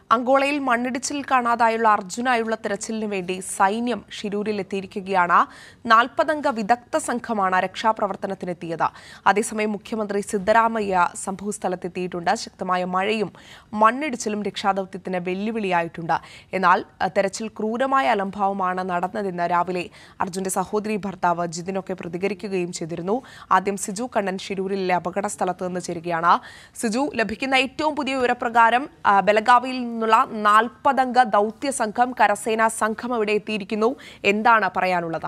അങ്കോളയിൽ മണ്ണിടിച്ചിൽ കാണാതായുള്ള അർജുനായുള്ള തെരച്ചിലിന് വേണ്ടി സൈന്യം ഷിരൂരിൽ എത്തിയിരിക്കുകയാണ് നാൽപ്പതംഗ വിദഗ്ധ സംഘമാണ് രക്ഷാപ്രവർത്തനത്തിനെത്തിയത് അതേസമയം മുഖ്യമന്ത്രി സിദ്ധരാമയ്യ സംഭവസ്ഥലത്തെത്തിയിട്ടുണ്ട് ശക്തമായ മഴയും മണ്ണിടിച്ചിലും രക്ഷാദൌത്യത്തിന് വെല്ലുവിളിയായിട്ടുണ്ട് എന്നാൽ അഹ്, തെരച്ചിൽ ക്രൂരമായ അലംഭാവമാണ് നടന്നതെന്ന് രാവിലെ അർജുന്റെ സഹോദരി ഭർത്താവ് ജിതിനൊക്കെ പ്രതികരിക്കുകയും ചെയ്തിരുന്നു ആദ്യം സിജു കണ്ണൻ ഷിരൂരിലെ അപകട സ്ഥലത്ത് നിന്ന് ചേരുകയാണ് സിജു ലഭിക്കുന്ന ഏറ്റവും പുതിയ വിവരപ്രകാരം ആ, ബലഗാവിയിൽ നിന്നുള്ള നാൽപ്പതംഗ ദൗത്യ സംഘം കരസേനാ സംഘം ഇവിടെ എത്തിയിരിക്കുന്നു എന്താണ് പറയാനുള്ളത്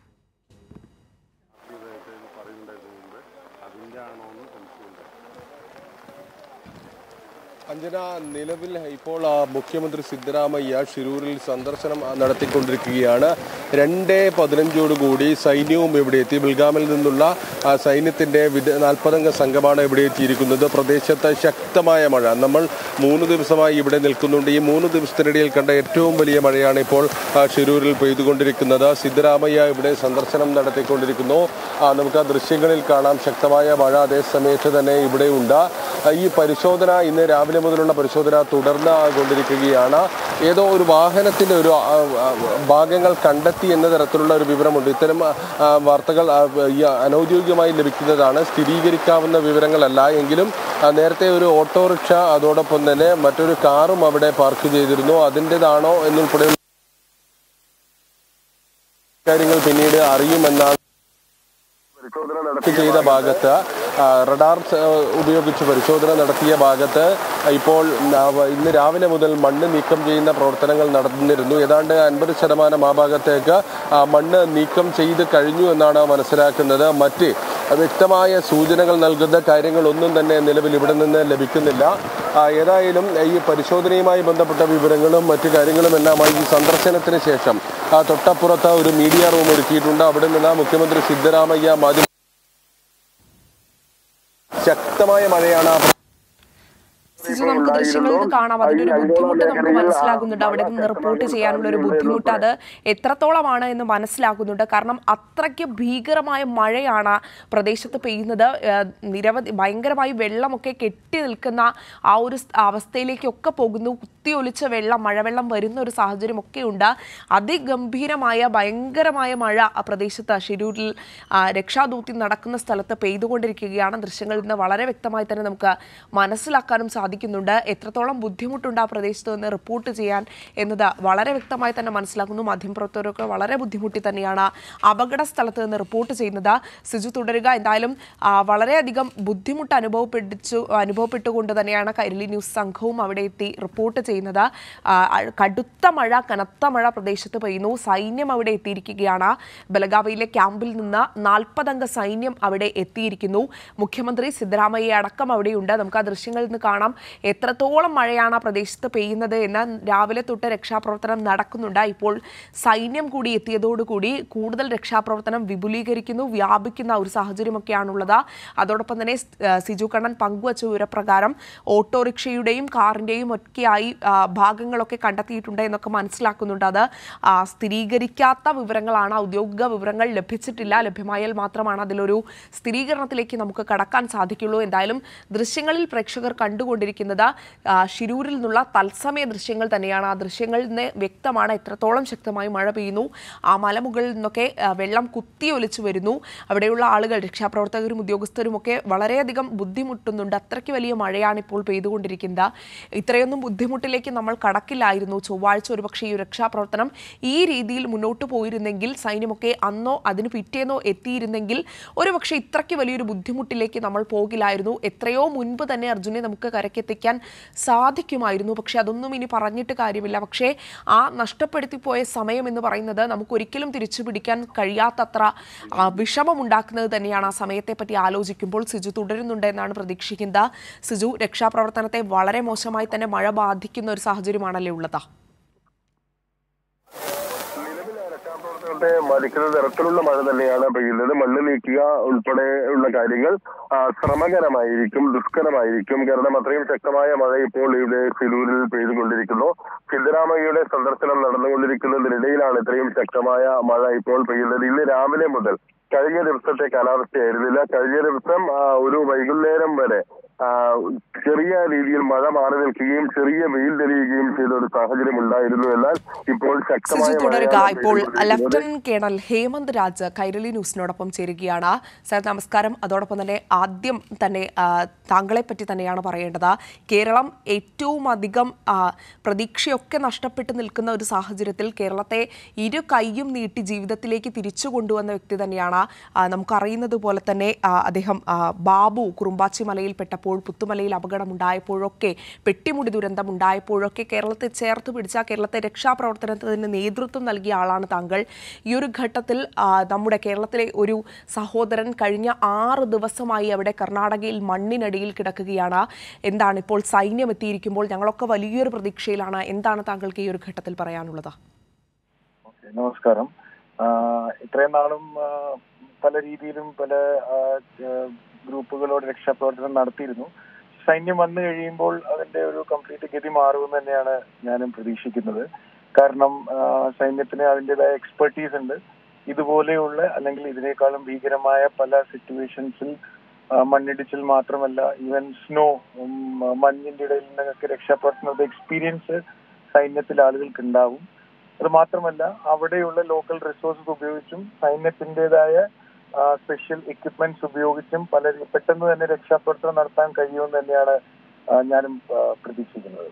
അഞ്ജന നിലവിൽ ഇപ്പോൾ ആ, മുഖ്യമന്ത്രി സിദ്ധരാമയ്യ ഷിരൂരിൽ സന്ദർശനം ആ, നടത്തിക്കൊണ്ടിരിക്കുകയാണ് രണ്ട് പതിനഞ്ചോടുകൂടി സൈന്യവും ഇവിടെ എത്തി ബിൽഗാമിൽ നിന്നുള്ള ആ, സൈന്യത്തിന്റെ വിദ നാൽപ്പതംഗ സംഘമാണ് ഇവിടെ എത്തിയിരിക്കുന്നത് പ്രദേശത്ത് ശക്തമായ മഴ നമ്മൾ മൂന്ന് ദിവസമായി ഇവിടെ നിൽക്കുന്നുണ്ട് ഈ മൂന്ന് ദിവസത്തിനിടയിൽ കണ്ട ഏറ്റവും വലിയ മഴയാണ് ഇപ്പോൾ ആ, ഷിരൂരിൽ പെയ്തുകൊണ്ടിരിക്കുന്നത് സിദ്ധരാമയ്യ ഇവിടെ സന്ദർശനം നടത്തിക്കൊണ്ടിരിക്കുന്നു ആ, നമുക്ക് ആ ദൃശ്യങ്ങളിൽ കാണാം ശക്തമായ മഴ അതേ സമയത്ത് തന്നെ ഇവിടെ ഉണ്ട് ആ, ഈ പരിശോധന ഇന്ന് രാവിലെ മുതലുള്ള പരിശോധന തുടർന്ന് കൊണ്ടിരിക്കുകയാണ് ഏതോ ഒരു വാഹനത്തിന്റെ ഒരു ആ, ആ, ഭാഗങ്ങൾ കണ്ടെത്തി എന്ന തരത്തിലുള്ള ഒരു വിവരമുണ്ട് ഇത്തരം ആ, വാർത്തകൾ ആ, ഈ അനൗദ്യോഗികമായി ലഭിക്കുന്നതാണ് സ്ഥിരീകരിക്കാവുന്ന വിവരങ്ങളല്ല എങ്കിലും ആ, നേരത്തെ ഒരു ഓട്ടോറിക്ഷ അതോടൊപ്പം തന്നെ മറ്റൊരു കാറും അവിടെ പാർക്ക് ചെയ്തിരുന്നു അതിൻ്റെതാണോ എന്നുൾപ്പെടെ കാര്യങ്ങൾ പിന്നീട് അറിയുമെന്നാണ് പരിശോധന നടത്തി ചെയ്ത ഭാഗത്ത് ആ, റഡാർ സ- ഉപയോഗിച്ച് പരിശോധന നടത്തിയ ഭാഗത്ത് ഇപ്പോൾ ആ, വ- ഇന്ന് രാവിലെ മുതൽ മണ്ണ് നീക്കം ചെയ്യുന്ന പ്രവർത്തനങ്ങൾ നടന്നിരുന്നു ഏതാണ്ട് അൻപത് ശതമാനം ആ ഭാഗത്തേക്ക് ആ, മണ്ണ് നീക്കം ചെയ്ത് കഴിഞ്ഞു എന്നാണ് മനസ്സിലാക്കുന്നത് മറ്റ് വ്യക്തമായ സൂചനകൾ നൽകുന്ന കാര്യങ്ങളൊന്നും തന്നെ നിലവിൽ ഇവിടെ നിന്ന് ലഭിക്കുന്നില്ല ആ, ഏതായാലും ഈ പരിശോധനയുമായി ബന്ധപ്പെട്ട വിവരങ്ങളും മറ്റു കാര്യങ്ങളും എല്ലാമായി ഈ സന്ദർശനത്തിന് ശേഷം ആ, തൊട്ടപ്പുറത്ത് ഒരു മീഡിയ റൂം ഒരുക്കിയിട്ടുണ്ട് അവിടെ നിന്ന് മുഖ്യമന്ത്രി സിദ്ധരാമയ്യ മാധ്യമ ശക്തമായ മഴയാണ് ആ സിജു നമുക്ക് ദൃശ്യങ്ങളിൽ നിന്ന് കാണാം അതിന്റെ ഒരു ബുദ്ധിമുട്ട് നമുക്ക് മനസ്സിലാകുന്നുണ്ട് അവിടെ നിന്ന് റിപ്പോർട്ട് ചെയ്യാനുള്ള ഒരു ബുദ്ധിമുട്ട് അത് എത്രത്തോളമാണ് എന്ന് മനസ്സിലാകുന്നുണ്ട് കാരണം അത്രയ്ക്ക് ഭീകരമായ മഴയാണ് പ്രദേശത്ത് പെയ്യുന്നത് ഏഹ് നിരവധി ഭയങ്കരമായി വെള്ളമൊക്കെ കെട്ടി നിൽക്കുന്ന ആ ഒരു സ് അവസ്ഥയിലേക്കൊക്കെ പോകുന്നു കുത്തിയൊലിച്ച വെള്ളം മഴവെള്ളം വരുന്ന ഒരു സാഹചര്യം ഒക്കെ ഉണ്ട് അതിഗംഭീരമായ ഭയങ്കരമായ മഴ ആ പ്രദേശത്ത് ഷിരൂരിൽ ആ, രക്ഷാദൗത്യം നടക്കുന്ന സ്ഥലത്ത് പെയ്തുകൊണ്ടിരിക്കുകയാണ് ദൃശ്യങ്ങളിൽ നിന്ന് വളരെ വ്യക്തമായി തന്നെ നമുക്ക് മനസ്സിലാക്കാനും സാധിക്കുന്നുണ്ട് എത്രത്തോളം ബുദ്ധിമുട്ടുണ്ട് ആ പ്രദേശത്ത് നിന്ന് റിപ്പോർട്ട് ചെയ്യാൻ എന്നത് വളരെ വ്യക്തമായി തന്നെ മനസ്സിലാക്കുന്നു മാധ്യമപ്രവർത്തകരൊക്കെ വളരെ ബുദ്ധിമുട്ടി തന്നെയാണ് അപകട സ്ഥലത്ത് നിന്ന് റിപ്പോർട്ട് ചെയ്യുന്നത് സിജു തുടരുക എന്തായാലും ആ, വളരെയധികം ബുദ്ധിമുട്ട് അനുഭവപ്പെടിച്ചു അനുഭവപ്പെട്ടുകൊണ്ട് തന്നെയാണ് കൈരളി ന്യൂസ് സംഘവും അവിടെ എത്തി റിപ്പോർട്ട് ചെയ്യുന്നത് ആ, കടുത്ത മഴ കനത്ത മഴ പ്രദേശത്ത് പെയ്യുന്നു സൈന്യം അവിടെ എത്തിയിരിക്കുകയാണ് ബലഗാവിയിലെ ക്യാമ്പിൽ നിന്ന് നാൽപ്പതംഗ സൈന്യം അവിടെ എത്തിയിരിക്കുന്നു മുഖ്യമന്ത്രി സിദ്ധരാമയ്യ അടക്കം അവിടെയുണ്ട് നമുക്ക് ആ ദൃശ്യങ്ങളിൽ നിന്ന് കാണാം എത്രത്തോളം മഴയാണ് ആ പ്രദേശത്ത് പെയ്യുന്നത് എന്ന് രാവിലെ തൊട്ട് രക്ഷാപ്രവർത്തനം നടക്കുന്നുണ്ട് ഇപ്പോൾ സൈന്യം കൂടി എത്തിയതോടുകൂടി കൂടുതൽ രക്ഷാപ്രവർത്തനം വിപുലീകരിക്കുന്നു വ്യാപിക്കുന്ന ഒരു സാഹചര്യമൊക്കെയാണുള്ളത് അതോടൊപ്പം തന്നെ ആ, സിജു കണ്ണൻ പങ്കുവച്ച വിവരപ്രകാരം ഓട്ടോറിക്ഷയുടെയും കാറിന്റെയും ഒക്കെയായി ആ, ഭാഗങ്ങളൊക്കെ കണ്ടെത്തിയിട്ടുണ്ട് എന്നൊക്കെ മനസ്സിലാക്കുന്നുണ്ട് അത് ആ, സ്ഥിരീകരിക്കാത്ത വിവരങ്ങളാണ് ഔദ്യോഗിക വിവരങ്ങൾ ലഭിച്ചിട്ടില്ല ലഭ്യമായാൽ മാത്രമാണ് അതിലൊരു സ്ഥിരീകരണത്തിലേക്ക് നമുക്ക് കടക്കാൻ സാധിക്കുള്ളൂ എന്തായാലും ദൃശ്യങ്ങളിൽ പ്രേക്ഷകർ കണ്ടുകൊണ്ടിരിക്കുന്നത് ആ, ഷിരൂരിൽ നിന്നുള്ള തത്സമയ ദൃശ്യങ്ങൾ തന്നെയാണ് ആ ദൃശ്യങ്ങളിൽ നിന്ന് വ്യക്തമാണ് എത്രത്തോളം ശക്തമായി മഴ പെയ്യുന്നു ആ മലമുകളിൽ നിന്നൊക്കെ ആ, വെള്ളം കുത്തിയൊലിച്ചു വരുന്നു അവിടെയുള്ള ആളുകൾ രക്ഷാപ്രവർത്തകരും ഉദ്യോഗസ്ഥരും ഒക്കെ വളരെയധികം ബുദ്ധിമുട്ടുന്നുണ്ട് അത്രയ്ക്ക് വലിയ മഴയാണ് ഇപ്പോൾ പെയ്തുകൊണ്ടിരിക്കുന്നത് ഇത്രയൊന്നും ബുദ്ധിമുട്ടിലേക്ക് നമ്മൾ കടക്കില്ലായിരുന്നു ചൊവ്വാഴ്ച ഒരുപക്ഷെ ഈ രക്ഷാപ്രവർത്തനം ഈ രീതിയിൽ മുന്നോട്ട് പോയിരുന്നെങ്കിൽ സൈന്യമൊക്കെ അന്നോ അതിന് പിറ്റേന്നോ എത്തിയിരുന്നെങ്കിൽ ഒരുപക്ഷെ ഇത്രയ്ക്ക് വലിയൊരു ബുദ്ധിമുട്ടിലേക്ക് നമ്മൾ പോകില്ലായിരുന്നു എത്രയോ മുൻപ് തന്നെ അർജുനെ നമുക്ക് കരക്കെത്തിക്കാൻ സാധിക്കുമായിരുന്നു പക്ഷെ അതൊന്നും ഇനി പറഞ്ഞിട്ട് കാര്യമില്ല പക്ഷേ ആ നഷ്ടപ്പെടുത്തി പോയ സമയം എന്ന് പറയുന്നത് നമുക്ക് ഒരിക്കലും തിരിച്ചു പിടിക്കാൻ കഴിയാത്തത്ര ആ, വിഷമമുണ്ടാക്കുന്നത് തന്നെയാണ് ആ സമയത്തെ പറ്റി ആലോചിക്കുമ്പോൾ സിജു തുടരുന്നുണ്ട് എന്നാണ് പ്രതീക്ഷിക്കുന്നത് സിജു രക്ഷാപ്രവർത്തനത്തെ വളരെ മോശമായി തന്നെ മഴ ബാധിക്കുന്ന ഒരു സാഹചര്യമാണല്ലേ ഉള്ളത് പ്രവർത്തനത്തെ മതിക്കുന്ന തരത്തിലുള്ള മഴ തന്നെയാണ് പെയ്യുന്നത് മണ്ണ് നീക്കുക ഉൾപ്പെടെ ഉള്ള കാര്യങ്ങൾ ആ, ശ്രമകരമായിരിക്കും ദുഷ്കരമായിരിക്കും കാരണം അത്രയും ശക്തമായ മഴ ഇപ്പോൾ ഇവിടെ സിലൂരിൽ പെയ്തുകൊണ്ടിരിക്കുന്നു സിദ്ധരാമയ്യയുടെ സന്ദർശനം നടന്നുകൊണ്ടിരിക്കുന്നതിനിടയിലാണ് ഇത്രയും ശക്തമായ മഴ ഇപ്പോൾ പെയ്യുന്നത് ഇന്ന് രാവിലെ മുതൽ കഴിഞ്ഞ ദിവസത്തെ കാലാവസ്ഥയായിരുന്നില്ല കഴിഞ്ഞ ദിവസം ആ, ഒരു വൈകുന്നേരം വരെ ആ, ചെറിയ രീതിയിൽ മഴ മാറി നിൽക്കുകയും ചെറിയ വെയിൽ തെളിയുകയും ചെയ്ത ഒരു സാഹചര്യം ഉണ്ടായിരുന്നു എന്നാൽ ഇപ്പോൾ ശക്തമായ സിജു തുടരുക മഴയാണ് ഇപ്പോൾ പെയ്തുകൊണ്ടിരിക്കുന്നത്. ലഫ്റ്റനന്റ് കേണൽ ഹേമന്ത് രാജ് കൈരളി ന്യൂസിനോടൊപ്പം ചേരുകയാണ് സർ നമസ്കാരം അതോടൊപ്പം തന്നെ ആദ്യം തന്നെ ആ, താങ്കളെ പറ്റി തന്നെയാണ് പറയേണ്ടത് കേരളം ഏറ്റവും അധികം ആ, പ്രതീക്ഷയൊക്കെ നഷ്ടപ്പെട്ട് നിൽക്കുന്ന ഒരു സാഹചര്യത്തിൽ കേരളത്തെ ഇരു കൈയും നീട്ടി ജീവിതത്തിലേക്ക് തിരിച്ചു കൊണ്ടുവന്ന വ്യക്തി തന്നെയാണ് ആ, നമുക്കറിയുന്നത് പോലെ തന്നെ ആ, അദ്ദേഹം ആ, ബാബു കുറുമ്പാച്ചി മലയിൽപ്പെട്ടപ്പോൾ പുത്തുമലയിൽ അപകടമുണ്ടായപ്പോഴൊക്കെ പെട്ടിമുടി ദുരന്തം ഉണ്ടായപ്പോഴൊക്കെ കേരളത്തെ ചേർത്ത് പിടിച്ച കേരളത്തെ രക്ഷാപ്രവർത്തനത്തിന് നേതൃത്വം നൽകിയ ആളാണ് താങ്കൾ ഈ ഒരു ഘട്ടത്തിൽ ആ, നമ്മുടെ കേരളത്തിലെ ഒരു സഹോദരൻ കഴിഞ്ഞ ആറ് ദിവസമായി അവിടെ കർണാടകയിൽ മണ്ണിനടിയിൽ കിടക്കുകയാണ് എന്താണ് ഇപ്പോൾ സൈന്യം എത്തിയിരിക്കുമ്പോൾ ഞങ്ങളൊക്കെ വലിയൊരു പ്രതീക്ഷയിലാണ് എന്താണ് താങ്കൾക്ക് ഈ ഒരു ഘട്ടത്തിൽ പറയാനുള്ളത് ഓക്കെ, നമസ്കാരം ആ, ഇത്രയും നാളും ആ, പല രീതിയിലും പല ആ, ആ, ഗ്രൂപ്പുകളോട് രക്ഷാപ്രവർത്തനം നടത്തിയിരുന്നു സൈന്യം വന്നു കഴിയുമ്പോൾ അതിന്റെ ഒരു കംപ്ലീറ്റ് ഗതി മാറുമെന്ന് തന്നെയാണ് ഞാനും പ്രതീക്ഷിക്കുന്നത് കാരണം ആ, സൈന്യത്തിന് അതിൻ്റെതായ എക്സ്പെർട്ടീസ് ഉണ്ട് ഇതുപോലെയുള്ള അല്ലെങ്കിൽ ഇതിനേക്കാളും ഭീകരമായ പല സിറ്റുവേഷൻസിൽ മണ്ണിടിച്ചിൽ മാത്രമല്ല ഈവൻ സ്നോ മഞ്ഞിന്റെ ഇടയിൽ നിന്നൊക്കെ രക്ഷാപ്രവർത്തനത്തിന്റെ എക്സ്പീരിയൻസ് സൈന്യത്തിൽ ആളുകൾക്ക് ഉണ്ടാവും അത് മാത്രമല്ല അവിടെയുള്ള ലോക്കൽ റിസോഴ്സസ് ഉപയോഗിച്ചും സൈന്യത്തിൻ്റെതായ സ്പെഷ്യൽ എക്യുപ്മെന്റ്സ് ഉപയോഗിച്ചും പല പെട്ടെന്ന് തന്നെ രക്ഷാപ്രവർത്തനം നടത്താൻ കഴിയുമെന്ന് തന്നെയാണ് ആ, ഞാനും ആ, പ്രതീക്ഷിക്കുന്നത്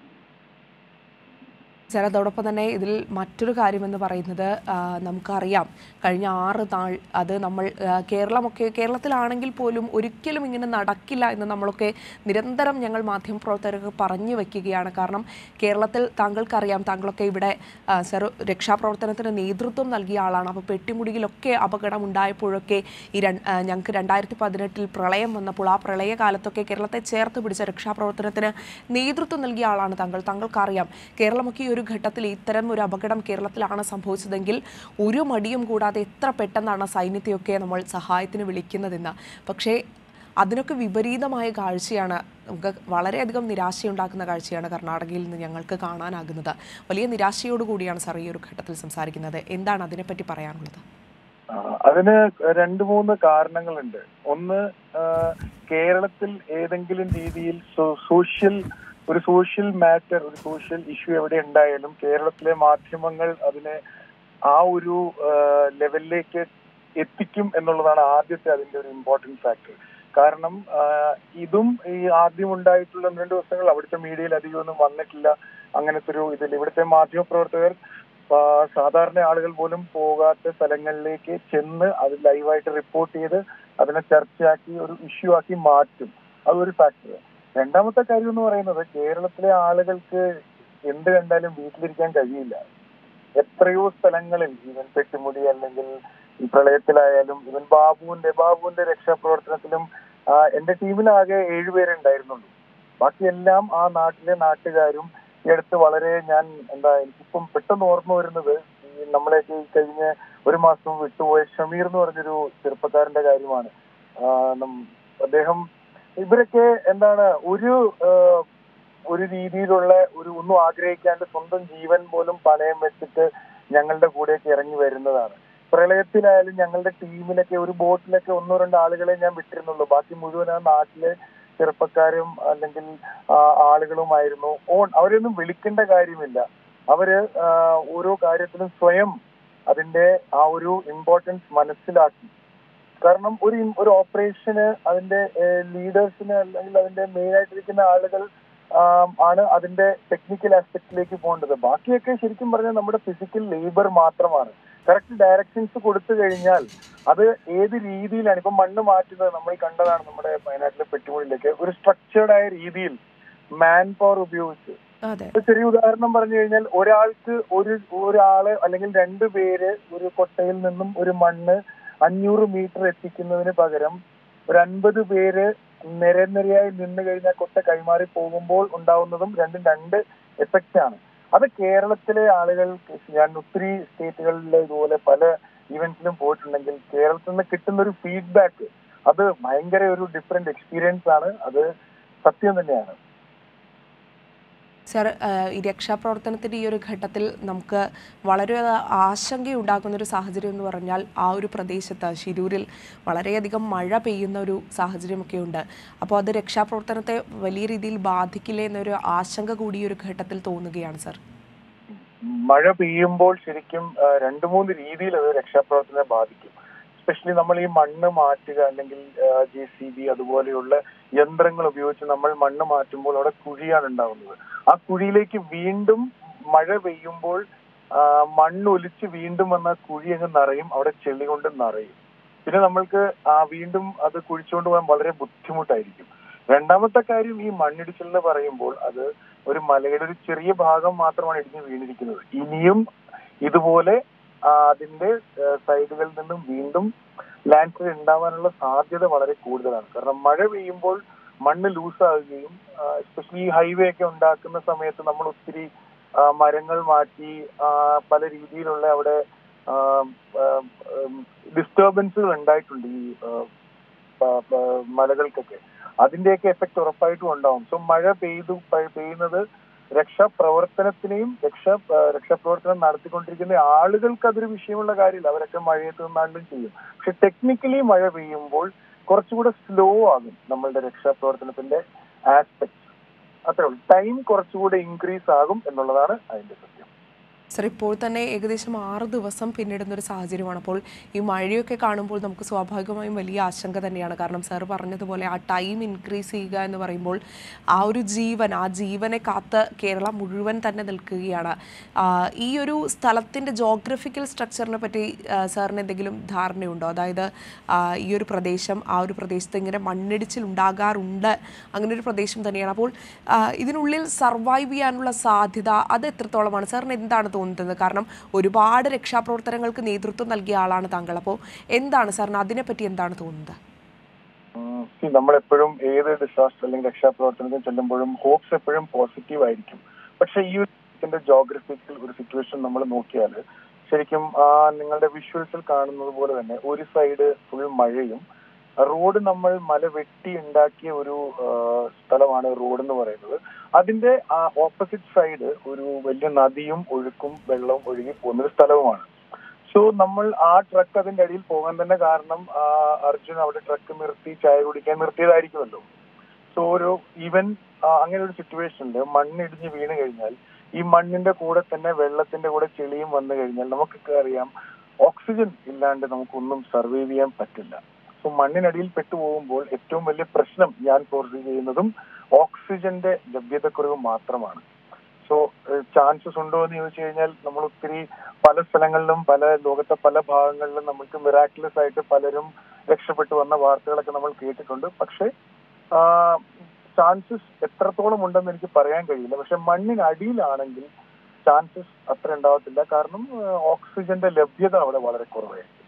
സാർ അതോടൊപ്പം തന്നെ ഇതിൽ മറ്റൊരു കാര്യമെന്ന് പറയുന്നത് ആ, നമുക്കറിയാം കഴിഞ്ഞ ആറ് നാൾ അത് നമ്മൾ ആ, കേരളമൊക്കെ കേരളത്തിലാണെങ്കിൽ പോലും ഒരിക്കലും ഇങ്ങനെ നടക്കില്ല എന്ന് നമ്മളൊക്കെ നിരന്തരം ഞങ്ങൾ മാധ്യമപ്രവർത്തകർക്ക് പറഞ്ഞു വെക്കുകയാണ് കാരണം കേരളത്തിൽ താങ്കൾക്കറിയാം താങ്കളൊക്കെ ഇവിടെ ആ, സർ രക്ഷാപ്രവർത്തനത്തിന് നേതൃത്വം നൽകിയ ആളാണ് അപ്പോൾ പെട്ടിമുടിയിലൊക്കെ അപകടം ഉണ്ടായപ്പോഴൊക്കെ ഈ രണ്ട് ആ, ഞങ്ങൾക്ക് രണ്ടായിരത്തി പതിനെട്ടിൽ പ്രളയം വന്നപ്പോൾ ആ പ്രളയകാലത്തൊക്കെ കേരളത്തെ ചേർത്ത് പിടിച്ച രക്ഷാപ്രവർത്തനത്തിന് നേതൃത്വം നൽകിയ ആളാണ് താങ്കൾ താങ്കൾക്കറിയാം കേരളമൊക്കെ ഈ ഒരു ഘട്ടത്തിൽ ഇത്തരം ഒരു അപകടം കേരളത്തിലാണ് സംഭവിച്ചതെങ്കിൽ ഒരു മടിയും കൂടാതെ എത്ര പെട്ടെന്നാണ് സൈന്യത്തെയൊക്കെ നമ്മൾ സഹായത്തിന് വിളിക്കുന്നതെന്ന് പക്ഷേ അതിനൊക്കെ വിപരീതമായ കാഴ്ചയാണ് നമുക്ക് വളരെയധികം നിരാശയുണ്ടാക്കുന്ന കാഴ്ചയാണ് കർണാടകയിൽ നിന്ന് ഞങ്ങൾക്ക് കാണാനാകുന്നത് വലിയ നിരാശയോടുകൂടിയാണ് സാർ ഈ ഒരു ഘട്ടത്തിൽ സംസാരിക്കുന്നത് എന്താണ് അതിനെപ്പറ്റി പറയാനുള്ളത് ആ, അതിന് രണ്ട് മൂന്ന് കാരണങ്ങളുണ്ട് ഒന്ന് ആ, കേരളത്തിൽ ഏതെങ്കിലും രീതിയിൽ സോ- സോഷ്യൽ ഒരു സോഷ്യൽ മാറ്റർ ഒരു സോഷ്യൽ ഇഷ്യൂ എവിടെ ഉണ്ടായാലും കേരളത്തിലെ മാധ്യമങ്ങൾ അതിനെ ആ ഒരു ആ, ലെവലിലേക്ക് എത്തിക്കും എന്നുള്ളതാണ് ആദ്യത്തെ അതിന്റെ ഒരു ഇമ്പോർട്ടൻറ്റ് ഫാക്ടർ കാരണം ആ, ഇതും ഈ ആദ്യം ഉണ്ടായിട്ടുള്ള ഒന്ന് രണ്ട് ദിവസങ്ങൾ അവിടുത്തെ മീഡിയയിൽ അധികം ഒന്നും വന്നിട്ടില്ല അങ്ങനത്തെ ഒരു ഇതിൽ ഇവിടുത്തെ മാധ്യമപ്രവർത്തകർ ആ, സാധാരണ ആളുകൾ പോലും പോകാത്ത സ്ഥലങ്ങളിലേക്ക് ചെന്ന് അത് ലൈവായിട്ട് റിപ്പോർട്ട് ചെയ്ത് അതിനെ ചർച്ചയാക്കി ഒരു ഇഷ്യൂ ആക്കി മാറ്റും അതൊരു ഫാക്ടർ രണ്ടാമത്തെ കാര്യം എന്ന് പറയുന്നത് കേരളത്തിലെ ആളുകൾക്ക് എന്ത് കണ്ടാലും വീട്ടിലിരിക്കാൻ കഴിയില്ല എത്രയോ സ്ഥലങ്ങളിൽ ഇവൻ പെട്ടിമുടി അല്ലെങ്കിൽ ഈ പ്രളയത്തിലായാലും ഇവൻ ബാബുവിന്റെ ബാബുവിന്റെ രക്ഷാപ്രവർത്തനത്തിലും ആ, എന്റെ ടീമിലാകെ ഏഴുപേരെ ഉണ്ടായിരുന്നുള്ളൂ ബാക്കിയെല്ലാം ആ നാട്ടിലെ നാട്ടുകാരും ഈ അടുത്ത് വളരെ ഞാൻ എന്താ എനിക്കിപ്പം പെട്ടെന്ന് ഓർമ്മ വരുന്നത് ഈ നമ്മളെയൊക്കെ ഈ കഴിഞ്ഞ ഒരു മാസം വിട്ടുപോയ ഷമീർ എന്ന് പറഞ്ഞൊരു ചെറുപ്പക്കാരന്റെ കാര്യമാണ് ആ, നം- അദ്ദേഹം ഇവരൊക്കെ എന്താണ് ഒരു ആ, ഒരു രീതിയിലുള്ള ഒരു ഒന്നും ആഗ്രഹിക്കാണ്ട് സ്വന്തം ജീവൻ പോലും പണയം വെച്ചിട്ട് ഞങ്ങളുടെ കൂടെയൊക്കെ ഇറങ്ങി വരുന്നതാണ് പ്രളയത്തിലായാലും ഞങ്ങളുടെ ടീമിലൊക്കെ ഒരു ബോട്ടിലൊക്കെ ഒന്നോ രണ്ടോ ആളുകളെ ഞാൻ വിട്ടിരുന്നുള്ളൂ ബാക്കി മുഴുവൻ ആ നാട്ടിലെ ചെറുപ്പക്കാരും അല്ലെങ്കിൽ ആ, ആളുകളുമായിരുന്നു ഓൺ അവരെയൊന്നും വിളിക്കേണ്ട കാര്യമില്ല അവര് ആ, ഓരോ കാര്യത്തിലും സ്വയം അതിന്റെ ആ ഒരു ഇമ്പോർട്ടൻസ് മനസ്സിലാക്കി കാരണം ഒരു ഇം- ഒരു ഓപ്പറേഷന് അതിന്റെ ലീഡേഴ്സിന് അല്ലെങ്കിൽ അതിന്റെ മെയിൻ ആയിട്ടിരിക്കുന്ന ആളുകൾ ആം, ആണ് അതിന്റെ ടെക്നിക്കൽ ആസ്പെക്റ്റിലേക്ക് പോകേണ്ടത് ബാക്കിയൊക്കെ ശരിക്കും പറഞ്ഞാൽ നമ്മുടെ ഫിസിക്കൽ ലേബർ മാത്രമാണ് കറക്റ്റ് ഡയറക്ഷൻസ് കൊടുത്തു കഴിഞ്ഞാൽ അത് ഏത് രീതിയിലാണ് ഇപ്പൊ മണ്ണ് മാറ്റുന്നത് നമ്മൾ കണ്ടതാണ് നമ്മുടെ വയനാട്ടിലെ പെട്ടിമുടിയിലേക്ക് ഒരു സ്ട്രക്ചേർഡ് ആയ രീതിയിൽ മാൻ പവർ ഉപയോഗിച്ച് അതെ ഒരു ചെറിയ ഉദാഹരണം പറഞ്ഞു കഴിഞ്ഞാൽ ഒരാൾക്ക് ഒരു ഒരാള് അല്ലെങ്കിൽ രണ്ടു പേര് ഒരു കൊട്ടയിൽ നിന്നും ഒരു മണ്ണ് അഞ്ഞൂറ് മീറ്റർ എത്തിക്കുന്നതിന് പകരം ഒരു അൻപത് പേര് നിരനിരയായി നിന്ന് കഴിഞ്ഞാൽ കൊട്ട കൈമാറി പോകുമ്പോൾ ഉണ്ടാവുന്നതും രണ്ടും രണ്ട് എഫക്റ്റ് ആണ് അത് കേരളത്തിലെ ആളുകൾ ഞാൻ ഒത്തിരി സ്റ്റേറ്റുകളിലെ ഇതുപോലെ പല ഇവന്റ്സിലും പോയിട്ടുണ്ടെങ്കിൽ കേരളത്തിൽ നിന്ന് കിട്ടുന്ന ഒരു ഫീഡ്ബാക്ക് അത് ഭയങ്കര ഒരു ഡിഫറെന്റ് എക്സ്പീരിയൻസ് ആണ് അത് സത്യം തന്നെയാണ് സർ ഏഹ് ഈ രക്ഷാപ്രവർത്തനത്തിൻ്റെ ഈ ഒരു ഘട്ടത്തിൽ നമുക്ക് വളരെ ആശങ്കയുണ്ടാക്കുന്ന ഒരു സാഹചര്യം എന്ന് പറഞ്ഞാൽ ആ ഒരു പ്രദേശത്ത് ശിരൂരിൽ വളരെയധികം മഴ പെയ്യുന്ന ഒരു സാഹചര്യമൊക്കെ ഉണ്ട് അപ്പോൾ അത് രക്ഷാപ്രവർത്തനത്തെ വലിയ രീതിയിൽ ബാധിക്കില്ലേ എന്നൊരു ആശങ്ക കൂടി ഈ ഒരു ഘട്ടത്തിൽ തോന്നുകയാണ് സർ മഴ പെയ്യുമ്പോൾ ശരിക്കും ആ, രണ്ട് മൂന്ന് രീതിയിൽ അത് രക്ഷാപ്രവർത്തനത്തെ ബാധിക്കും എസ്പെഷ്യലി നമ്മൾ ഈ മണ്ണ് മാറ്റുക അല്ലെങ്കിൽ ജെ സി ബി അതുപോലെയുള്ള യന്ത്രങ്ങൾ ഉപയോഗിച്ച് നമ്മൾ മണ്ണ് മാറ്റുമ്പോൾ അവിടെ കുഴിയാണ് ഉണ്ടാവുന്നത് ആ കുഴിയിലേക്ക് വീണ്ടും മഴ പെയ്യുമ്പോൾ ആ, മണ്ണ് ഒലിച്ച് വീണ്ടും വന്ന കുഴി അങ്ങ് നിറയും അവിടെ ചെളി കൊണ്ട് നിറയും പിന്നെ നമ്മൾക്ക് ആ വീണ്ടും അത് കുഴിച്ചുകൊണ്ട് പോകാൻ വളരെ ബുദ്ധിമുട്ടായിരിക്കും രണ്ടാമത്തെ കാര്യം ഈ മണ്ണിടിച്ചിൽ എന്ന് പറയുമ്പോൾ അത് ഒരു മലയുടെ ഒരു ചെറിയ ഭാഗം മാത്രമാണ് ഇടിഞ്ഞ് വീണിരിക്കുന്നത് ഇനിയും ഇതുപോലെ ആ, അതിന്റെ സൈഡുകളിൽ നിന്നും വീണ്ടും ലാൻഡ് സ്ലൈഡ് ഉണ്ടാവാനുള്ള സാധ്യത വളരെ കൂടുതലാണ് കാരണം മഴ പെയ്യുമ്പോൾ മണ്ണ് ലൂസാകുകയും എസ്പെഷ്യലി ഈ ഹൈവേ ഒക്കെ ഉണ്ടാക്കുന്ന സമയത്ത് നമ്മൾ ഒത്തിരി ആ, മരങ്ങൾ മാറ്റി ആ, പല രീതിയിലുള്ള അവിടെ ഡിസ്റ്റർബൻസുകൾ ഉണ്ടായിട്ടുണ്ട് ഈ ആ, പ- പ- മലകൾക്കൊക്കെ അതിന്റെയൊക്കെ എഫക്ട് ഉറപ്പായിട്ടും ഉണ്ടാവും സോ മഴ പെയ്തു പ- പെയ്യുന്നത് രക്ഷാപ്രവർത്തനത്തിനെയും രക്ഷാ ആ, രക്ഷാപ്രവർത്തനം നടത്തിക്കൊണ്ടിരിക്കുന്ന ആളുകൾക്ക് അതൊരു വിഷയമുള്ള കാര്യമില്ല അവരൊക്കെ മഴയത്ത് നിന്നാണ്ടും ചെയ്യും പക്ഷെ ടെക്നിക്കലി മഴ പെയ്യുമ്പോൾ കുറച്ചുകൂടെ സ്ലോ ആകും നമ്മളുടെ രക്ഷാപ്രവർത്തനത്തിന്റെ ആസ്പെക്ട് അത്രേ ഉള്ളൂ ടൈം കുറച്ചുകൂടെ ഇൻക്രീസ് ആകും എന്നുള്ളതാണ് അതിന്റെ സത്യം സർ ഇപ്പോൾ തന്നെ ഏകദേശം ആറ് ദിവസം പിന്നിടുന്ന ഒരു സാഹചര്യമാണ് അപ്പോൾ ഈ മഴയൊക്കെ കാണുമ്പോൾ നമുക്ക് സ്വാഭാവികമായും വലിയ ആശങ്ക തന്നെയാണ് കാരണം സാർ പറഞ്ഞതുപോലെ ആ ടൈം ഇൻക്രീസ് ചെയ്യുക എന്ന് പറയുമ്പോൾ ആ ഒരു ജീവൻ ആ ജീവനെ കാത്ത് കേരളം മുഴുവൻ തന്നെ നിൽക്കുകയാണ് ആ, ഈ ഒരു സ്ഥലത്തിൻ്റെ ജോഗ്രഫിക്കൽ സ്ട്രക്ചറിനെ പറ്റി ആ, സാറിന് എന്തെങ്കിലും ധാരണയുണ്ടോ അതായത് ആ, ഈ ഒരു പ്രദേശം ആ ഒരു പ്രദേശത്ത് ഇങ്ങനെ മണ്ണിടിച്ചിൽ ഉണ്ടാകാറുണ്ട് അങ്ങനെ ഒരു പ്രദേശം തന്നെയാണ് അപ്പോൾ ആ, ഇതിനുള്ളിൽ സർവൈവ് ചെയ്യാനുള്ള സാധ്യത അത് എത്രത്തോളമാണ് സാറിന് എന്താണ് തോന്നുന്നത് കാരണം ഒരുപാട് രക്ഷാപ്രവർത്തനങ്ങൾക്ക് നേതൃത്വം നൽകിയ ആളാണ് താങ്കൾ അപ്പോൾ എന്താണ് സാറിന് അതിനെപ്പറ്റി എന്താണ് തോന്നുന്നത് ഉം, see, നമ്മളെപ്പോഴും ഏത് ഡിസാസ്റ്റർ അല്ലെങ്കിൽ രക്ഷാപ്രവർത്തനത്തിന് ചെല്ലുമ്പോഴും ഹോപ്സ് എപ്പോഴും പോസിറ്റീവ് ആയിരിക്കും പക്ഷെ ഈ ഒരു ജോഗ്രഫിക്കൽ ഒരു സിറ്റുവേഷൻ നമ്മൾ നോക്കിയാൽ ശരിക്കും ആ നിങ്ങളുടെ വിഷ്വൽസിൽ കാണുന്നത് പോലെ തന്നെ ഒരു സൈഡ് ഫുൾ മഴയും റോഡ് നമ്മൾ മല വെട്ടി ഉണ്ടാക്കിയ ഒരു ആ, സ്ഥലമാണ് റോഡ് എന്ന് പറയുന്നത് അതിന്റെ ഓപ്പോസിറ്റ് സൈഡ് ഒരു വലിയ നദിയും ഒഴുക്കും വെള്ളവും ഒഴുകി പോകുന്ന ഒരു സ്ഥലവുമാണ് സോ നമ്മൾ ആ ട്രക്ക് അതിന്റെ അടിയിൽ പോകാൻ തന്നെ കാരണം ആ, അർജുൻ അവിടെ ട്രക്ക് നിർത്തി ചായ കുടിക്കാൻ നിർത്തിയതായിരിക്കുമല്ലോ സോ ഒരു ഈവൻ അങ്ങനെ ഒരു സിറ്റുവേഷനിൽ മണ്ണിടിഞ്ഞ് വീണ് കഴിഞ്ഞാൽ ഈ മണ്ണിന്റെ കൂടെ തന്നെ വെള്ളത്തിന്റെ കൂടെ ചെളിയും വന്നു കഴിഞ്ഞാൽ നമുക്കൊക്കെ അറിയാം ഓക്സിജൻ ഇല്ലാണ്ട് നമുക്കൊന്നും സർവൈവ് ചെയ്യാൻ പറ്റില്ല സോ മണ്ണിനടിയിൽ പെട്ടുപോകുമ്പോൾ ഏറ്റവും വലിയ പ്രശ്നം ഞാൻ ഫോർസീവ് ചെയ്യുന്നതും ഓക്സിജന്റെ ലഭ്യതക്കുറവ് മാത്രമാണ് സോ ചാൻസസ് ഉണ്ടോ എന്ന് ചോദിച്ചു കഴിഞ്ഞാൽ നമ്മൾ ഒത്തിരി പല സ്ഥലങ്ങളിലും പല ലോകത്തെ പല ഭാഗങ്ങളിലും നമുക്ക് മിറാക്കുലസ് ആയിട്ട് പലരും രക്ഷപ്പെട്ടു വന്ന വാർത്തകളൊക്കെ നമ്മൾ കേട്ടിട്ടുണ്ട് പക്ഷെ ചാൻസസ് എത്രത്തോളം ഉണ്ടെന്ന് എനിക്ക് പറയാൻ കഴിയില്ല പക്ഷെ മണ്ണിനടിയിലാണെങ്കിൽ ചാൻസസ് അത്ര ഉണ്ടാവത്തില്ല കാരണം ഓക്സിജന്റെ ലഭ്യത അവിടെ വളരെ കുറവായിരിക്കും